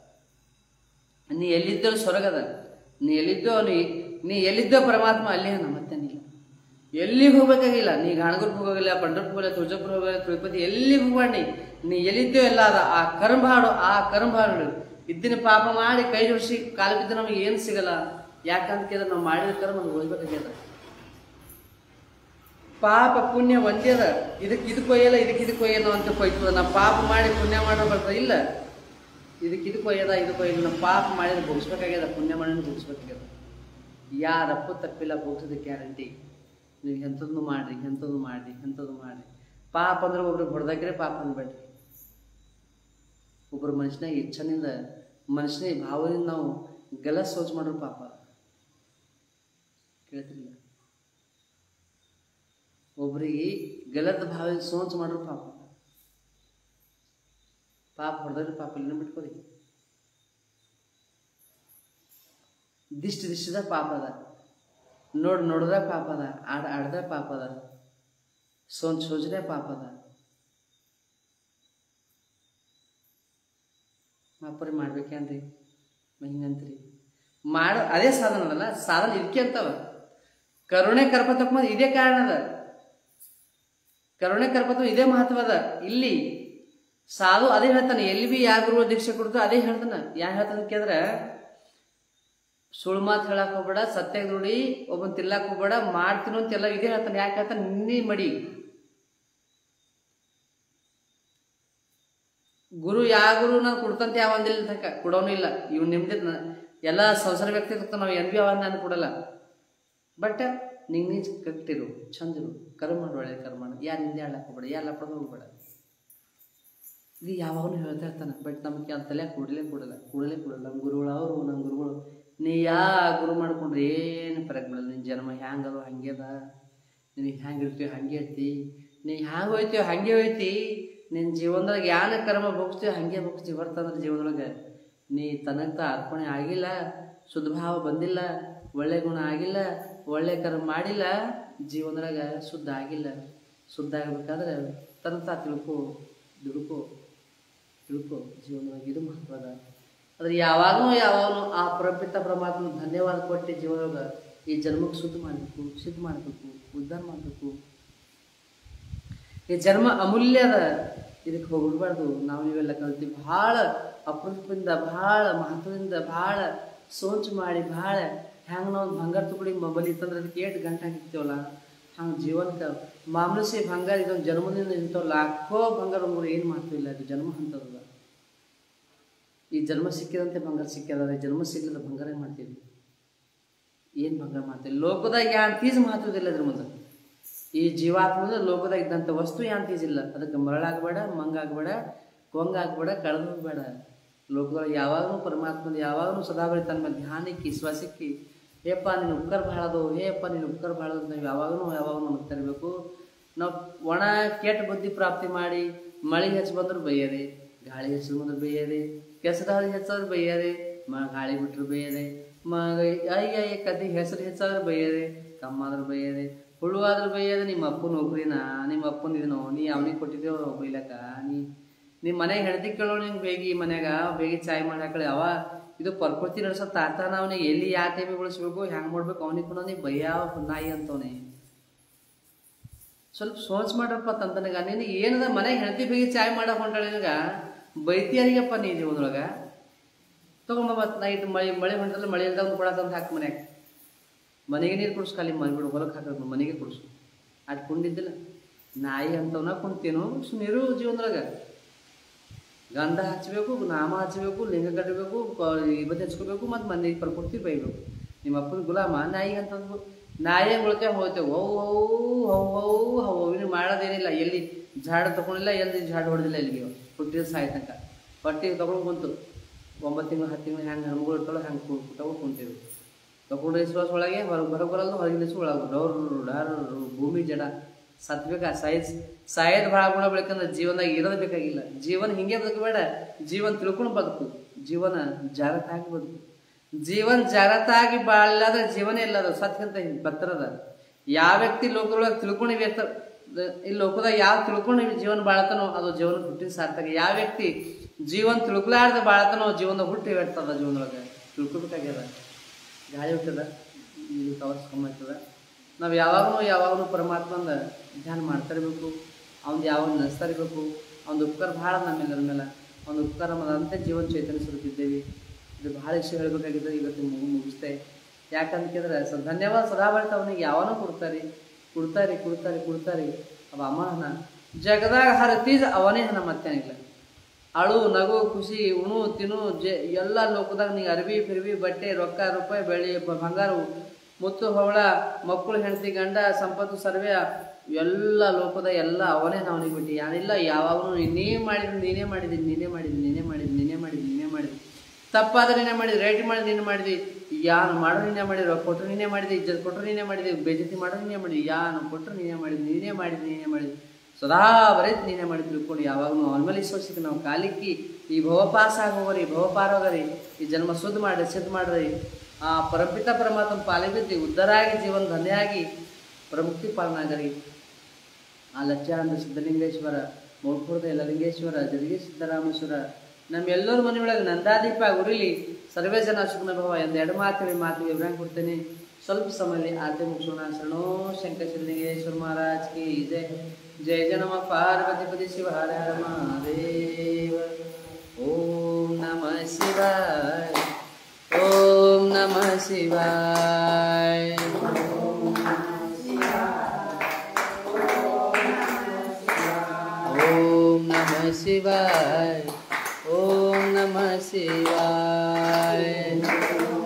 ನೀ ಎಲ್ಲಿದ್ದೋ ಅಲ್ಲಿ ಸ್ವರ್ಗದ ನೀ ಎಲ್ಲಿದ್ದೋ ನೀ ನೀ ಎಲ್ಲಿದ್ದೋ ಪರಮಾತ್ಮ ಅಲ್ಲೇ ಅನ ಮತ್ತೆ ನೀ ಎಲ್ಲಿಗೆ ಹೋಗ್ಬೇಕಾಗಿಲ್ಲ ನೀ ಗಾಣಗುರ್ಗೆ ಹೋಗೋಗಿಲ್ಲ ಪಂಡರಪುರ ಹೋಗಿಲ್ಲ ತುಳಜಾಪುರ ಹೋಗಿಲ್ಲ ತಿರುಪತಿ ಎಲ್ಲಿಗೆ ಹೋಗ್ಬೇಡ ನೀ ನೀ ಎಲ್ಲಿದ್ದೋ ಎಲ್ಲ ಅದ ಆ ಕರ್ಮ ಹಾಡು ಆ ಕರ್ಮ ಹಾಡು ಇದ್ದಿನ ಪಾಪ ಮಾಡಿ ಕೈ ಜೋಡಿಸಿ ಕಾಲು ಬಿದ್ದು ನಮಗೆ ಏನು ಸಿಗಲ್ಲ ಯಾಕಂತ ಕೇಳಿದ್ರೆ ನಾವು ಮಾಡಿದ ಕರ್ಮ ನಮ್ಗೆ ಹೋಗ್ಬೇಕಾಗ್ಯದ ಪಾಪ ಪುಣ್ಯ ಒಂದೇ ಅದ ಇದಕ್ಕೆ ಇದಕ್ಕೆ ಒಯ್ಯಲ್ಲ ಇದಕ್ಕೆ ಇದಕ್ಕೆ ಒಯ್ಯಲ್ಲ ಅಂತ ಕೊಯ್ತದ ನಾವು ಪಾಪ ಮಾಡಿ ಪುಣ್ಯ ಮಾಡೋ ಬರ್ತದೆ ಇಲ್ಲ ಇದಕ್ಕೆ ಇದಕ್ಕೆ ಒಯ್ಯದ ಇದಕ್ಕೆ ಒಯ್ಯಲ್ಲ ನಾವು ಪಾಪ ಮಾಡಿದ್ರೆ ಭೋಗಿಸ್ಬೇಕಾಗ್ಯದ ಪುಣ್ಯ ಮಾಡಿದ್ರೆ ಭೋಗಿಸ್ಬೇಕಾಗ್ಯದ ಯಾರಪ್ಪು ತಪ್ಪಿಲ್ಲ ಭೋಗಿಸೋದಕ್ಕೆ ಗ್ಯಾರಂಟಿ ನೀವು ಎಂಥದ್ದು ಮಾಡ್ರಿ ಎಂಥದ್ದು ಮಾಡ್ರಿ ಎಂಥದ್ದು ಮಾಡ್ರಿ ಪಾಪ ಅಂದ್ರೆ ಒಬ್ರಿಗೆ ಹೊಡೆದಾಕ್ರೆ ಪಾಪ ಅನ್ಬೇಡ್ರಿ ಒಬ್ಬರು ಮನುಷ್ಯನಾಗ ಇಚ್ಛನಿಂದ ಮನುಷ್ಯನ ಭಾವದಿಂದ ನಾವು ಗಲ ಸೋಚ್ ಮಾಡ್ರು ಪಾಪ ಕೇಳ್ತಿಲ್ಲ ಒಬ್ರಿಗೆ ಗಲತ್ ಭಾವ ಸೋಚ್ ಮಾಡ್ರು ಪಾಪ ಪಾಪ ಹೊಡೆದ್ರೆ ಪಾಪ ಇಲ್ಲ ಬಿಟ್ಕೊರಿ ದಿಷ್ಟ ದಿಷ್ಟದ ಪಾಪ ಅದ ನೋಡ್ ನೋಡ್ದ ಪಾಪ ಅದ ಆಡ ಆಡ್ದ ಪಾಪ ಅದ ಸೋಂಚ್ ಸೋಚನೆ ಪಾಪ ಅದ ಮಾಪರಿ ಮಾಡ್ಬೇಕೇನ್ರಿ ಹಿಂಗಂತ್ರಿ ಮಾಡೋ ಅದೇ ಸಾಧನ ಅದಲ್ಲ ಸಾಧನ ಇದಕ್ಕೆ ಅಂತವ ಕರುಣೆ ಕರ್ಪತಕ್ಕ ಇದೇ ಕಾರಣ ಅದ ಕರುಣೆ ಕರ್ಪತ್ವ ಇದೇ ಮಹತ್ವ ಅದ ಇಲ್ಲಿ ಸಾಧು ಅದೇ ಹೇಳ್ತಾನೆ ಎಲ್ಲಿ ಬಿ ಯಾವ ಗುರುವ ದೀಕ್ಷೆ ಕೊಡ್ತು ಅದೇ ಹೇಳ್ತಾನ ಯಾ ಹೇಳ್ತಾನ ಕೇಳಿದ್ರೆ ಸುಳ್ಳು ಮಾತು ಹೇಳಕ್ ಹೋಗ್ಬೇಡ ಸತ್ಯ ನುಡಿ ಒಬ್ಬನ್ ತಿಲ್ಲಕ್ ಹೋಗ್ಬೇಡ ಮಾಡ್ತೀನೋ ಅಂತೆಲ್ಲ ಇದೇ ಹೇಳ್ತಾನೆ ಯಾಕೆ ಹೇಳ್ತಾನೆ ನೀ ಮಡಿ ಗುರು ಯಾವ ಗುರು ನಾವು ಕೊಡ್ತಂತ ಯಾವ ಒಂದಿಲ್ಲ ತನಕ ಕೊಡೋನು ಇಲ್ಲ ಇವ್ ನಿಮ್ದೆ ನ- ಎಲ್ಲ ಸಂಸಾರ ವ್ಯಕ್ತಿ ನಾವು ಎನ್ ಬಿ ಅವ ನಾನು ಕೊಡಲ್ಲ ಬಟ್ ನಿಂಗೆ ನೀ ಕಟ್ಟಿರು ಚಂದಿರು ಕರ್ಮ ಮಾಡು ಒಳ್ಳೆ ಕರ್ಮ ಮಾಡು ಯಾರು ನಿಂದೆ ಹೇಳಕ್ ಹೋಗ್ಬೇಡ ಯಾರು ಲಪಡ ಹೋಗ್ಬೇಡ ಇದು ಯಾವಾಗಲೂ ಹೇಳ್ತಾ ಇರ್ತಾನೆ ಬಟ್ ನಮಗೆ ಅಂತ ತಲೆ ಕೂಡಲೇ ಕೊಡಲ್ಲ ಕೂಡಲೇ ಕೊಡಲ್ಲ ನಮ್ಮ ಗುರುಗಳು ಅವರು ನಮ್ಮ ಗುರುಗಳು ನೀ ಯಾ ಗುರು ಮಾಡ್ಕೊಂಡ್ರೆ ಏನು ಫರಕ್ ಬೀಳಲ್ಲ ನಿನ್ನ ಜನ್ಮ ಹ್ಯಾಂಗದು ಹಂಗೆ ಅದ ನಿನಗೆ ಹ್ಯಾಂಗೆ ಇರ್ತೀವಿ ಹಂಗೆ ಇರ್ತಿ ನೀ ಹ್ಯಾಂಗೆ ಹೋಯ್ತೀವಿ ಹಂಗೆ ಹೋಯ್ತಿ ನಿನ್ನ ಜೀವನದಾಗ ಯಾನ ಕರ್ಮ ಭೋಗಿಸ್ತೀವಿ ಹಂಗೆ ಭೋಗಿಸ್ತೀವಿ ಹೊರ್ತಂದ್ರೆ ಜೀವನದೊಳಗೆ ನೀ ತನಗ್ತ ಅರ್ಪಣೆ ಆಗಿಲ್ಲ ಶುದ್ಧ ಭಾವ ಬಂದಿಲ್ಲ ಒಳ್ಳೆ ಗುಣ ಆಗಿಲ್ಲ ಒಳ್ಳೆ ಕರ್ಮ ಮಾಡಿಲ್ಲ ಜೀವನದಾಗ ಶುದ್ಧ ಆಗಿಲ್ಲ ಶುದ್ಧ ಆಗಬೇಕಾದ್ರೆ ತನ್ನ ತಿಳ್ಕೊ ದುಡುಕೋ ತಿಳ್ಕೊ ಜೀವನದಾಗ ಇದು ಮಹತ್ವದ ಆದ್ರೆ ಯಾವಾಗಲೂ ಯಾವಾಗಲೂ ಆ ಪ್ರಪಿತ ಪರಮಾತ್ಮ ಧನ್ಯವಾದ ಕೊಟ್ಟು ಜೀವನದಾಗ ಈ ಜನ್ಮಕ್ಕೆ ಶುದ್ಧ ಮಾಡಬೇಕು ಸಿದ್ಧ ಮಾಡಬೇಕು ಉದ್ಧಾರ ಮಾಡಬೇಕು ಈ ಜನ್ಮ ಅಮೂಲ್ಯದ ಇದಕ್ಕೆ ಹೋಗ್ಬಿಡ್ಬಾರ್ದು ನಾವು ನೀವೆಲ್ಲ ಕಲ್ತೀವಿ ಭಾಳ ಅಪರೂಪದಿಂದ ಭಾಳ ಮಹತ್ವದಿಂದ ಭಾಳ ಸೋಚ್ ಮಾಡಿ ಭಾಳ ಹ್ಯಾಂಗ ನಾವು ಬಂಗಾರ ತುಕಡಿ ಮೊಬೈಲ್ ಇತ್ತಂದ್ರೆ ಅದಕ್ಕೆ ಏಟ್ ಗಂಟೆ ಆಗಿರ್ತೀವಲ್ಲ ಹಂಗೆ ಜೀವನಕ್ಕೆ ಮಾಮೂಸಿ ಬಂಗಾರ ಇದೊಂದು ಜನ್ಮದಿಂದ ಇಂಥವು ಲಾಖೋ ಬಂಗಾರ ಮೂರು ಏನು ಮಾಡ್ತಿಲ್ಲ ಇದು ಜನ್ಮ ಅಂತದ ಈ ಜನ್ಮ ಸಿಕ್ಕಿದಂತೆ ಬಂಗಾರ ಸಿಕ್ಕ್ಯದ ಜನ್ಮ ಸಿಗ್ಲಿಲ್ಲ ಬಂಗಾರ ಏನ್ ಮಾಡ್ತೀವಿ ಏನು ಬಂಗಾರ ಮಾಡ್ತೀವಿ ಲೋಕದಾಗ ಯಾನ್ ತೀಸ್ ಮಾತ್ರದಿಲ್ಲ ಅದ್ರ ಮುಂದೆ ಈ ಜೀವಾತ್ಮದ ಲೋಕದಾಗ ಇದ್ದಂಥ ವಸ್ತು ಯಾನ್ ತೀಸ್ ಇಲ್ಲ ಅದಕ್ಕೆ ಮರಳಾಗಬೇಡ ಮಂಗಾಗಬೇಡ ಕೊಂಗಾಗಬೇಡ ಕಳೆದು ಹೋಗ್ಬೇಡ ಲೋಕದೊಳಗೆ ಯಾವಾಗಲೂ ಪರಮಾತ್ಮನ ಯಾವಾಗಲೂ ಸದಾಬಳಿ ತನ್ನ ಮೇಲೆ ಧ್ಯಾನಕ್ಕೆ ಶ್ವಾಸಕ್ಕೆ ಹೇಪ್ಪ ನಿನ್ನ ಉಪಕಾರ ಭಾಳ ಅದವು ಹೇಪ್ಪ ನಿನ್ನ ಉಪಕಾರ ಭಾಳ ಅದಾವು ನಾವು ಯಾವಾಗಲೂ ಯಾವಾಗಲೂ ನಮಗೆ ತರಬೇಕು ನಾವು ಒಣ ಕೆಟ್ಟ ಬುದ್ಧಿ ಪ್ರಾಪ್ತಿ ಮಾಡಿ ಮಳೆ ಹೆಚ್ಚು ಬಂದ್ರೆ ಬೈಯದೆ ಗಾಳಿ ಹೆಚ್ಚು ಬಂದ್ರೆ ಬೈಯದೆ ಕೆಸರು ಹೆಚ್ಚಾದ್ರೆ ಬೈಯದೆ ಮ ಗಾಳಿ ಬಿಟ್ರೆ ಬೈಯದೆ ಮ ಅಯ್ಯ ಅಯ್ಯ ಕದ್ದಿ ಹೆಸರು ಹೆಚ್ಚಾದ್ರೆ ಬೈಯದೆ ಕಮ್ಮಾದ್ರೆ ಬೈಯದೆ ಹುಳು ಆದ್ರೆ ಬೈಯದೆ ನಿಮ್ಮ ಅಪ್ಪನ ನೌಕರಿನ ನಿಮ್ಮ ಅಪ್ಪನ ಇದನೋ ನೀ ಅವನಿಗೆ ಕೊಟ್ಟಿದ್ದೇವ ಬೈಲಕ್ಕ ನೀ ನಿಮ್ಮ ಮನೆಗೆ ಹೆಂಡತಿ ಕೇಳೋ ನಿಂಗೆ ಬೇಗಿ ಮನ್ಯಾಗ ಬೇಗಿ ಚಾಯ್ ಮಾಡಿ ಹಾಕಳಿ ಅವ ಇದು ಪ್ರಕೃತಿ ನಡೆಸೋ ತಾತನ ಅವನಿಗೆ ಎಲ್ಲಿ ಯಾವ ಟೈಮಿಗೆ ಉಳಿಸ್ಬೇಕು ಹೆಂಗೆ ಮಾಡ್ಬೇಕು ಅವನಿಗೆ ಕೂಡ ನೀ ಬಯ್ಯಾವ ನಾಯಿ ಅಂತವನೇ ಸ್ವಲ್ಪ ಸೋಚ್ ಮಾಡ್ರಪ್ಪ ತಂತನಗ ನೀನು ಏನದ ಮನೆಗೆ ಹೆಂಡತಿ ಬೇಗಿ ಚಾಯ್ ಮಾಡಕ್ ಹೊಂಟಾಳ ನಿನಗ ಬೈತಿಯಾರಿಗಪ್ಪ ನೀ ಜೀವನದೊಳಗ ತಗೊಂಬ ಮತ್ತೆ ನೈಟ್ ಮಳೆ ಮಳೆ ಹೊಂಟಲ್ಲ ಮಳೆ ಇಲ್ದಾಗ ಒಂದು ಕೊಡ ತಂದು ಹಾಕಿ ಮನ್ಯಾಗ ಮನೆಗೆ ನೀರು ಕುಡಿಸ್ ಖಾಲಿ ಮನೆಬಿಡು ಹೊಲಕ್ಕೆ ಹಾಕೋದು ಮನೆಗೆ ಕುಡಿಸು ಅದು ಕುಂಡಿದ್ದಿಲ್ಲ ನಾಯಿ ಅಂತವನ್ನ ಕುಂತೇನು ನೀರು ಜೀವನದೊಳಗ ಗಂಧ ಹಚ್ಚಬೇಕು ನಾಮ ಹಚ್ಚಬೇಕು ಲಿಂಗ ಕಟ್ಟಬೇಕು ಇವತ್ತು ಹಚ್ಕೋಬೇಕು ಮತ್ತು ಮನೆಗೆ ಪ್ರಕೃತಿ ಬೈಬೇಕು ನಿಮ್ಮ ಅಪ್ಪನ ಗುಲಾಮ ನಾಯಿ ಅಂತಂದು ನಾಯಿ ಉಳ್ತೆ ಹೋಗ್ತೇವೆ ಹೌ ಹೌ ಹೌ ಹೌ ಹೌ ಇನ್ನು ಮಾಡೋದೇನಿಲ್ಲ ಎಲ್ಲಿ ಝಾಡ್ ತಗೊಂಡಿಲ್ಲ ಎಲ್ಲಿ ಝಾಡ್ ಹೊಡೆದಿಲ್ಲ ಇಲ್ಲಿಗೆ ಹುಟ್ಟಿದ ಸಾಯಿ ತನಕ ಹೊಟ್ಟಿಗೆ ತಗೊಂಡು ಕುಂತು ಒಂಬತ್ತು ತಿಂಗಳು ಹತ್ತು ತಿಂಗಳು ಹೆಂಗೆ ಹಣ್ಮಗಳು ಇರ್ತಾರೋ ಹಂಗೆ ತಗೊಂಡು ಕುಂತೇವೆ ತಗೊಂಡು ವಿಶ್ವಾಸ ಒಳಗೆ ಹೊರಗೆ ಹೊರಗೆ ಬರಲ್ಲ ಹೊರಗಿನ ದಿವಸ ಒಳಗೆ ಡೋರ್ ಡಾರ್ ಭೂಮಿ ಜಡ ಸತ್ಬೇಕಾ ಸಾಯ್ಸ್ ಸಾಯೋದು ಭಾಳ ಗುಣ ಬೆಳಕಂದ್ರೆ ಜೀವನದಾಗ ಇರೋದು ಬೇಕಾಗಿಲ್ಲ ಜೀವನ ಹಿಂಗೆ ಬದುಕಬೇಡ ಜೀವನ ತಿಳ್ಕೊಂಡು ಬದುಕು ಜೀವನ ಜಾಗತಾಗಿ ಬದುಕು ಜೀವನ ಜಾಗತಾಗಿ ಬಾಳಲಾದ್ರೆ ಜೀವನ ಇಲ್ಲ ಅದು ಸತ್ಯಂತ ಬರ್ತರದ ಯಾವ ವ್ಯಕ್ತಿ ಲೋಕದೊಳಗೆ ತಿಳ್ಕೊಂಡು ವ್ಯಕ್ತ ಈ ಲೋಕದಾಗ ಯಾವ ತಿಳ್ಕೊಂಡು ಜೀವನ ಬಾಳತನೋ ಅದು ಜೀವನ ಹುಟ್ಟಿನ ಸಾರ್ಥಕ ಯಾವ ವ್ಯಕ್ತಿ ಜೀವನ ತಿಳ್ಕೊಲಾರ್ದ ಬಾಳತನೋ ಜೀವನದಾಗ ಹುಟ್ಟಿ ಇರ್ತದ ಜೀವನದೊಳಗೆ ತಿಳ್ಕೊಬೇಕಾಗ್ಯದ ಗಾಳಿ ಹುಟ್ಟದ ಇದು ಕವರ್ಸ್ಕೊಂಬರ್ತದ ನಾವು ಯಾವಾಗಲೂ ಯಾವಾಗಲೂ ಪರಮಾತ್ಮಂದ ಧ್ಯಾನ ಮಾಡ್ತಾ ಇರಬೇಕು ಅವ್ನು ಯಾವಾಗ ನೆನೆಸ್ತಾ ಇರಬೇಕು ಅವ್ನ ಉಪಕಾರ ಭಾಳ ನಮ್ಮೆಲ್ಲರ ಮೇಲೆ ಅವ್ನ ಉಪಕಾರ ಅಂತೆ ಜೀವನ ಚೈತನ್ಯ ಸುರುತ್ತಿದ್ದೇವೆ ಇದು ಭಾಳ ವಿಷಯ ಹೇಳಬೇಕಾಗಿದ್ದರೆ ಇವತ್ತು ಮುಗು ಮುಗಿಸ್ತೆ ಯಾಕಂತ ಕೇಳಿದ್ರೆ ಸ ಧನ್ಯವಾದ ಸದಾ ಬಾಳ್ತ ಅವನಿಗೆ ಯಾವನೋ ಕೊಡ್ತಾರೆ ಕೊಡ್ತಾರೆ ಕೊಡ್ತಾರೆ ಕೊಡ್ತಾರೆ ಅವ ಅಮ್ಮನ ಜಗದಾಗ ಹರತೀಜ ಅವನೇ ಹಣ ಮತ್ತೇನಿಲ್ಲ ಅಳು ನಗು ಖುಷಿ ಉಣು ತಿನ್ನು ಜೆ ಎಲ್ಲ ಲೋಕದಾಗ ನೀ ಅರ್ಬಿ ಫಿರ್ಬಿ ಬಟ್ಟೆ ರೊಕ್ಕ ರೂಪಾಯಿ ಬೆಳ್ಳಿ ಬ- ಬಂಗಾರ ಮುತ್ತು ಹವಳ ಮಕ್ಕಳು ಹೆಂಡತಿ ಗಂಡ ಸಂಪತ್ತು ಸರ್ವೆ ಎಲ್ಲ ಲೋಕದ ಎಲ್ಲ ಅವನೇ ಅವನಿಗೆ ಬಿಟ್ಟು ಯಾರಿಲ್ಲ ಯಾವಾಗಲೂ ನೀನೇ ಮಾಡಿದ್ದೀನಿ ನೀನೇ ಮಾಡಿದ್ದೀನಿ ನೀನೇ ಮಾಡಿದ್ದೀನಿ ನೀನೇ ಮಾಡಿದ್ದೀನಿ ನೀನೇ ಮಾಡಿದ್ದೀನಿ ನೀನೇ ಮಾಡಿದ್ದೀನಿ ತಪ್ಪಾದ್ರೆ ನೀನೇ ಮಾಡಿದಿ ರೇಟ್ ಮಾಡಿ ನೀನು ಮಾಡಿದಿ ಯಾನು ಮಾಡೋ ನೀನೇ ಮಾಡಿದಿ ರೊಕ್ಕ ಕೊಟ್ಟರು ನೀನೇ ಮಾಡಿದಿ ಇಜ್ಜತ್ ಕೊಟ್ಟರು ನೀನೇ ಮಾಡಿದಿ ಬೇಜತಿ ಮಾಡೋ ನೀನೇ ಮಾಡಿದಿ ಯಾನು ಕೊಟ್ಟರು ನೀನೇ ಮಾಡಿದಿ ನೀನೇ ಮಾಡಿದಿ ನೀನೇ ಮಾಡಿದಿ ಸದಾ ಬರೀ ನೀನೇ ಮಾಡಿ ತಿಳ್ಕೊಂಡು ಯಾವಾಗಲೂ ಅವನ ಮೇಲೆ ವಿಶ್ವಾಸಕ್ಕೆ ನಾವು ಕಾಲಿಕ್ಕಿ ಈ ಭವಪಾಸ ಆಗೋರಿ ಭವಪಾರ ಹೋಗರಿ ಈ ಜನ್ಮ ಶುದ್ಧ ಮಾಡಿ ಸಿದ್ಧ ಮಾಡ್ರಿ ಆ ಪರಪಿತ ಪರಮಾತ್ಮ ಪಾಲಿಬಿದ್ದು ಉದ್ಧರಾಗಿ ಜೀವನ ಧನ್ಯಾಗಿ ಪ್ರಮುಕ್ತಿ ಪಾಲನಾಗರಿ ಆ ಲಚ್ಚಾಂಧ ಸಿದ್ಧಲಿಂಗೇಶ್ವರ ಮೌಲ್ಪುರದ ಯಲಲಿಂಗೇಶ್ವರ ಜದಗಿ ಸಿದ್ದರಾಮೇಶ್ವರ ನಮ್ಮೆಲ್ಲರ ಮನೆಯೊಳಗೆ ನಂದಾದೀಪ ಉರಿಲಿ ಸರ್ವೇ ಜನ ಸುಗ್ನ ಭವ ಎಂದು ಎರಡು ಮಾತು ಮಾತು ವಿವರ ಕೊಡ್ತೇನೆ ಸ್ವಲ್ಪ ಸಮಯದಲ್ಲಿ ಆರತಿ ಮುಗಿಸೋಣ ಶರಣೋ ಶಂಕರ ಸಿದ್ಧಲಿಂಗೇಶ್ವರ ಮಹಾರಾಜ್ ಕಿ ಜಯ ಜಯ ಜನಮ ಪಾರ್ವತಿ ಪತಿ ಶಿವ ಹರ ಹರ ಮಹಾದೇವ ಓಂ ನಮಃ ಶಿವಾಯ ಓಂ ನಮಃ ಶಿವಾಯ ಓಂ ನಮಃ ಶಿವಾಯ ಓಂ ನಮಃ ಶಿವಾಯ